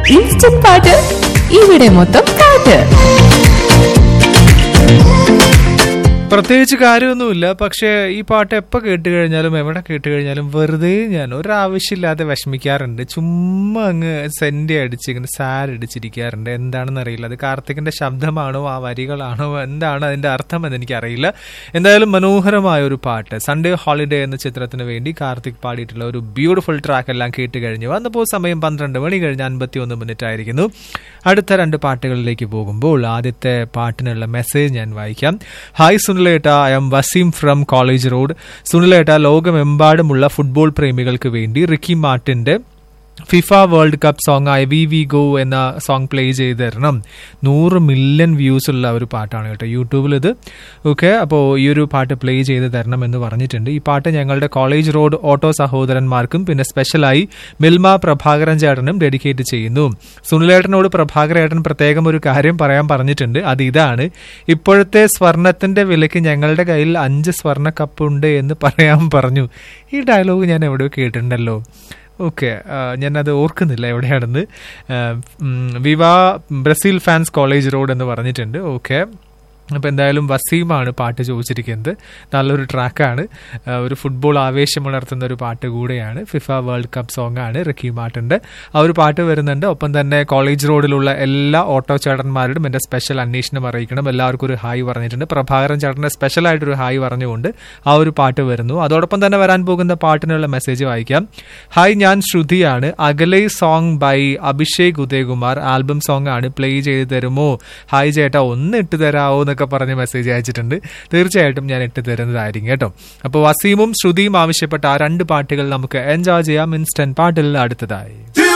instant പാട്ട് ഇവിടെ മൊത്തം പാട്ട് പ്രത്യേകിച്ച് കാര്യമൊന്നുമില്ല പക്ഷേ ഈ പാട്ട് എപ്പോൾ കേട്ട് കഴിഞ്ഞാലും എവിടെ കേട്ട് കഴിഞ്ഞാലും വെറുതെ ഞാൻ ഒരാവശ്യമില്ലാതെ വിഷമിക്കാറുണ്ട് ചുമ്മാ അങ്ങ് സെൻറ്റി അടിച്ച് ഇങ്ങനെ സാഡ് അടിച്ചിരിക്കാറുണ്ട് എന്താണെന്ന് അറിയില്ല അത് കാർത്തികിന്റെ ശബ്ദമാണോ ആ വരികളാണോ എന്താണ് അതിന്റെ അർത്ഥം എന്ന് എനിക്കറിയില്ല എന്തായാലും മനോഹരമായ ഒരു പാട്ട് സൺഡേ ഹോളിഡേ എന്ന ചിത്രത്തിന് വേണ്ടി കാർത്തിക് പാടിയിട്ടുള്ള ഒരു ബ്യൂട്ടിഫുൾ ട്രാക്ക് എല്ലാം കേട്ട് കഴിഞ്ഞു വന്നപ്പോൾ സമയം പന്ത്രണ്ട് മണി കഴിഞ്ഞ് അൻപത്തി ഒന്ന് മിനിറ്റ് ആയിരിക്കുന്നു അടുത്ത രണ്ട് പാട്ടുകളിലേക്ക് പോകുമ്പോൾ ആദ്യത്തെ പാട്ടിനുള്ള മെസ്സേജ് ഞാൻ വായിക്കാം ഹായ് സുനിലേട്ട I'm Waseem from college road സുനിലേട്ട ലോകമെമ്പാടുമുള്ള ഫുട്ബോൾ പ്രേമികൾക്ക് വേണ്ടി റിക്കി മാർട്ടിന്റെ ഫിഫ വേൾഡ് കപ്പ് സോങ് ആയ വി വി ഗോ എന്ന സോങ് പ്ലേ ചെയ്ത് തരണം നൂറ് മില്യൺ വ്യൂസ് ഉള്ള ഒരു പാട്ടാണ് കേട്ടോ യൂട്യൂബിൽ ഇത് ഓക്കെ അപ്പോൾ ഈ ഒരു പാട്ട് പ്ലേ ചെയ്ത് തരണം എന്ന് പറഞ്ഞിട്ടുണ്ട് ഈ പാട്ട് ഞങ്ങളുടെ കോളേജ് റോഡ് ഓട്ടോ സഹോദരന്മാർക്കും പിന്നെ സ്പെഷ്യലായി മിൽമ പ്രഭാകരൻ ചേട്ടനും ഡെഡിക്കേറ്റ് ചെയ്യുന്നു സുനിലേട്ടനോട് പ്രഭാകരേട്ടൻ പ്രത്യേകം ഒരു കാര്യം പറയാൻ പറഞ്ഞിട്ടുണ്ട് അത് ഇതാണ് ഇപ്പോഴത്തെ സ്വർണത്തിന്റെ വിലയ്ക്ക് ഞങ്ങളുടെ കയ്യിൽ അഞ്ച് സ്വർണ്ണ കപ്പ് ഉണ്ട് എന്ന് പറയാൻ പറഞ്ഞു ഈ ഡയലോഗ് ഞാൻ എവിടെയോ കേട്ടിട്ടുണ്ടല്ലോ ഓക്കെ ഞാനത് ഓർക്കുന്നില്ല എവിടെയാണെന്ന് viva Brazil fans college road എന്ന് പറഞ്ഞിട്ടുണ്ട് ഓക്കെ അപ്പോൾ എന്തായാലും വസീമാണ് പാട്ട് ചോദിച്ചിരിക്കുന്നത് നല്ലൊരു ട്രാക്കാണ് ഒരു ഫുട്ബോൾ ആവേശം ഉണർത്തുന്ന ഒരു പാട്ട് കൂടെയാണ് ഫിഫ വേൾഡ് കപ്പ് സോങ് ആണ് റിക്കി മാർട്ടിൻ്റെ ആ ഒരു പാട്ട് വരുന്നുണ്ട് ഒപ്പം തന്നെ കോളേജ് റോഡിലുള്ള എല്ലാ ഓട്ടോ ചേട്ടന്മാരോടും എൻ്റെ സ്പെഷ്യൽ അന്വേഷണം അറിയിക്കണം എല്ലാവർക്കും ഒരു ഹായ് പറഞ്ഞിട്ടുണ്ട് പ്രഭാകരൻ ചേട്ടൻ്റെ സ്പെഷ്യലായിട്ടൊരു ഹായ് പറഞ്ഞുകൊണ്ട് ആ ഒരു പാട്ട് വരുന്നു അതോടൊപ്പം തന്നെ വരാൻ പോകുന്ന പാട്ടിനുള്ള മെസ്സേജ് വായിക്കാം ഹായ് ഞാൻ ശ്രുതിയാണ് അകലെ song by Abhishek Udayakumar album song ആണ് പ്ലേ ചെയ്ത് തരുമോ ഹായ് ചേട്ടാ ഒന്ന് ഇട്ട് തരാമോ എന്നൊക്കെ പറഞ്ഞ് മെസ്സേജ് അയച്ചിട്ടുണ്ട് തീർച്ചയായിട്ടും ഞാൻ ഇട്ട് തരുന്നതായിരിക്കും കേട്ടോ അപ്പോൾ വസീമും ശ്രുതിയും ആവശ്യപ്പെട്ട ആ രണ്ട് പാട്ടുകൾ നമുക്ക് എൻജോയ് ചെയ്യാം ഇൻസ്റ്റന്റ് പാട്ടിൽ അടുത്തതായി